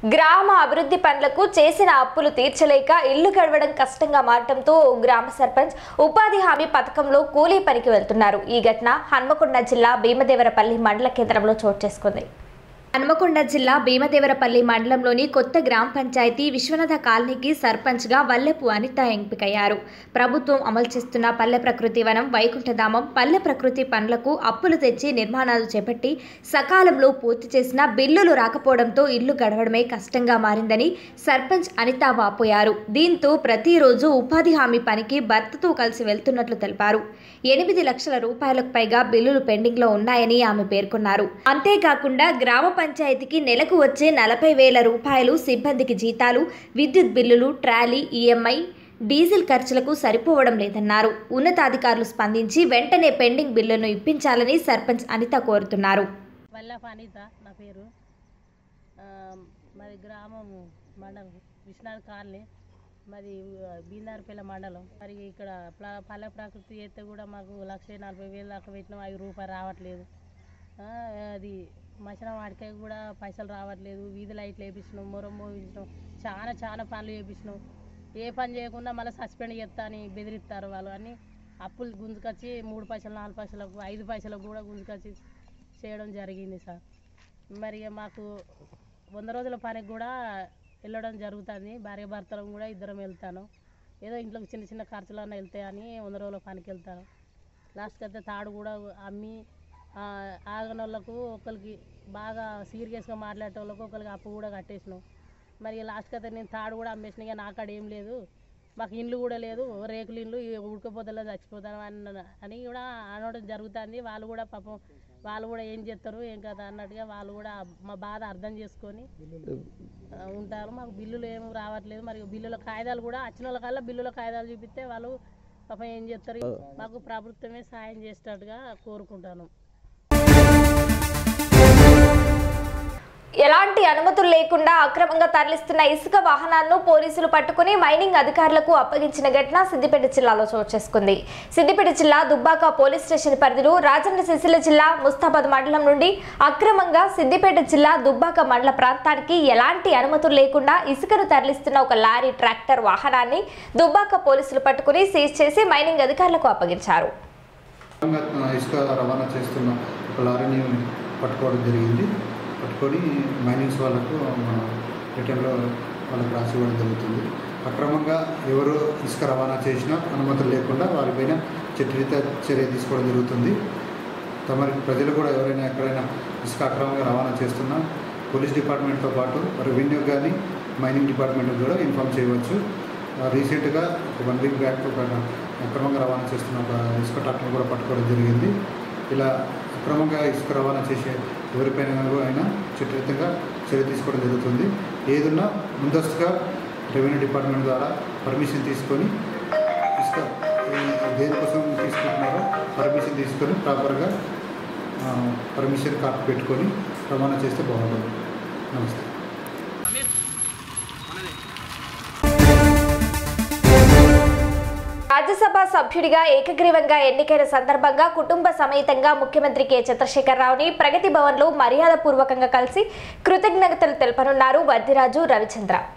గ్రామ అభివృద్ధి పనులకు చేసిన అప్పులు తీర్చలేక ఇల్లు గడవడం కష్టంగా మారటంతో ఓ గ్రామ సర్పంచ్ ఉపాధి హామీ పథకంలో కూలీ పనికి వెళ్తున్నారు ఈ ఘటన హన్మకొండ జిల్లా భీమదేవరపల్లి మండల కేంద్రంలో చోటు చేసుకుంది హన్మకొండ జిల్లా భీమదేవరపల్లి మండలంలోని కొత్త గ్రామ పంచాయతీ విశ్వనాథ కాలనీకి సర్పంచ్గా వల్లెపు అనిత ఎంపికయ్యారు ప్రభుత్వం అమలు చేస్తున్న పల్లె ప్రకృతి వనం వైకుంఠధామం పల్లె ప్రకృతి పనులకు అప్పులు తెచ్చి నిర్మాణాలు చేపట్టి సకాలంలో పూర్తి చేసిన బిల్లులు రాకపోవడంతో ఇల్లు గడవడమే కష్టంగా మారిందని సర్పంచ్ అనిత వాపోయారు దీంతో ప్రతిరోజు ఉపాధి హామీ పనికి భర్తతో కలిసి వెళ్తున్నట్లు తెలిపారు ఎనిమిది లక్షల రూపాయలకు పైగా బిల్లులు పెండింగ్లో ఉన్నాయని ఆమె పేర్కొన్నారు అంతేకాకుండా గ్రామ పంచాయతీకి నెలకు వచ్చే నలభై వేల రూపాయలు సిబ్బందికి జీతాలు విద్యుత్ బిల్లులు ట్రాలీ ఈఎంఐ డీజిల్ ఖర్చులకు సరిపోవడం లేదన్నారు ఉన్నతాధికారులు స్పందించి వెంటనే పెండింగ్ బిల్లును ఇప్పించాలని సర్పంచ్ అనిత కోరుతున్నారు వల్లఫ్ అనిత నా పేరు ఆ, మాది గ్రామం మండలం విశ్వనాథ్ కాలనీ మాది బీందారపల్లి మండలం మరి ఇక్కడ ప్ల- పల్లె ప్రకృతి చేస్తే కూడా మాకు లక్ష నలభై వేలు దాకా పెట్టినాం ఐదు రూపాయలు రావట్లేదు ఆ, అది మసిన వాడికాయ కూడా పైసలు రావట్లేదు వీధి లైట్లు వేయించినాం మొరం మోగించినాం చాలా చాలా పనులు చేయించినాం ఏ పని చేయకుండా మళ్ళీ సస్పెండ్ చేస్తా అని బెదిరిస్తారు వాళ్ళు అని అప్పులు గుంజుకొచ్చి మూడు పైసలు నాలుగు పైసలకు ఐదు పైసలకు కూడా గుంజుకొచ్చి చేయడం జరిగింది సార్ మరి ఇక మాకు వంద రోజుల పనికి కూడా వెళ్ళడం జరుగుతుంది భార్య భర్తలు కూడా ఇద్దరం వెళ్తాను ఏదో ఇంట్లోకి చిన్న చిన్న ఖర్చులన్నా వెళ్తాయని వంద రోజుల పనికి వెళ్తాను లాస్ట్కి అయితే తాడు కూడా అమ్మి ఆ, ఆగనోళ్ళకు ఒకరికి బాగా సీరియస్గా మాట్లాడేటోళ్ళకు ఒకరికి అప్పు కూడా కట్టేసినాం మరి లాస్ట్కి అయితే నేను తాడు కూడా అమ్మేసిన ఇక నాకాడ ఏం లేదు మాకు ఇండ్లు కూడా లేదు రేకులు ఇండ్లు ఈ ఉడకపోతలో చచ్చిపోతాను అని అని కూడా అనడం జరుగుతుంది వాళ్ళు కూడా పాపం వాళ్ళు కూడా ఏం చేస్తారు ఏం కదా అన్నట్టుగా వాళ్ళు కూడా మా బాధ అర్థం చేసుకొని ఆ, ఉంటారు మాకు బిల్లులు ఏమి రావట్లేదు మరి బిల్లుల కాగితాలు కూడా వచ్చిన వాళ్ళకల్లా బిల్లుల కాగితాలు చూపిస్తే వాళ్ళు పాపం ఏం చేస్తారు మాకు ప్రభుత్వమే సాయం చేసేటట్టుగా కోరుకుంటాను ఎలాంటి అనుమతులు లేకుండా అక్రమంగా తరలిస్తున్న ఇసుక వాహనాలను పోలీసులు పట్టుకుని మైనింగ్ అధికారులకు అప్పగించిన ఘటన సిద్దిపేట జిల్లాలో చోటు చేసుకుంది సిద్దిపేట జిల్లా దుబ్బాక పోలీస్ స్టేషన్ పరిధిలో రాజన్న సిరిసిల్ల జిల్లా ముస్తాబాద్ మండలం నుండి అక్రమంగా సిద్దిపేట జిల్లా దుబ్బాక మండల ప్రాంతానికి ఎలాంటి అనుమతులు లేకుండా ఇసుకను తరలిస్తున్న ఒక లారీ ట్రాక్టర్ వాహనాన్ని దుబ్బాక పోలీసులు పట్టుకుని సీజ్ చేసి మైనింగ్ అధికారులకు అప్పగించారు అక్రమంగా ఇసుక రవాణా చేస్తున్న ఒక లారీని పట్టుకోవడం జరిగింది పట్టుకొని మైనింగ్స్ వాళ్ళకు మన రిటర్న్లో వాళ్ళకి రాసి ఇవ్వడం జరుగుతుంది అక్రమంగా ఎవరు ఇసుక రవాణా చేసినా అనుమతులు లేకుండా వారిపైన చట్టరీత చర్య తీసుకోవడం జరుగుతుంది తమరి ప్రజలు కూడా ఎవరైనా ఎక్కడైనా ఇసుక అక్రమంగా రవాణా చేస్తున్నా పోలీస్ డిపార్ట్మెంట్తో పాటు రెవెన్యూ కానీ మైనింగ్ డిపార్ట్మెంట్కి కూడా ఇన్ఫామ్ చేయవచ్చు ఆ, రీసెంట్గా ఒక వన్ వీక్ బ్యాక్ ఒక అక్రమంగా రవాణా చేస్తున్న ఒక ఇసుక ట్రాక్టర్ కూడా పట్టుకోవడం జరిగింది ఇలా అక్రమంగా ఇసుక రవాణా చేసే ఎవరిపైన అయినా చట్టరీతంగా చర్య తీసుకోవడం జరుగుతుంది ఏదున్నా ముందస్తుగా రెవెన్యూ డిపార్ట్మెంట్ ద్వారా పర్మిషన్ తీసుకొని ఇసుక ఏ- దేనికోసం తీసుకుంటున్నారో పర్మిషన్ తీసుకొని ప్రాపర్గా పర్మిషన్ కార్డు పెట్టుకొని రవాణా చేస్తే బాగుంటుంది నమస్తే రాజ్యసభ సభ్యుడిగా ఏకగ్రీవంగా ఎన్నికైన సందర్భంగా కుటుంబ సమేతంగా ముఖ్యమంత్రి కె చంద్రశేఖరరావుని ప్రగతి భవన్లో మర్యాదపూర్వకంగా కలిసి కృతజ్ఞతలు తెలపనున్నారు వద్దిరాజు రవిచంద్ర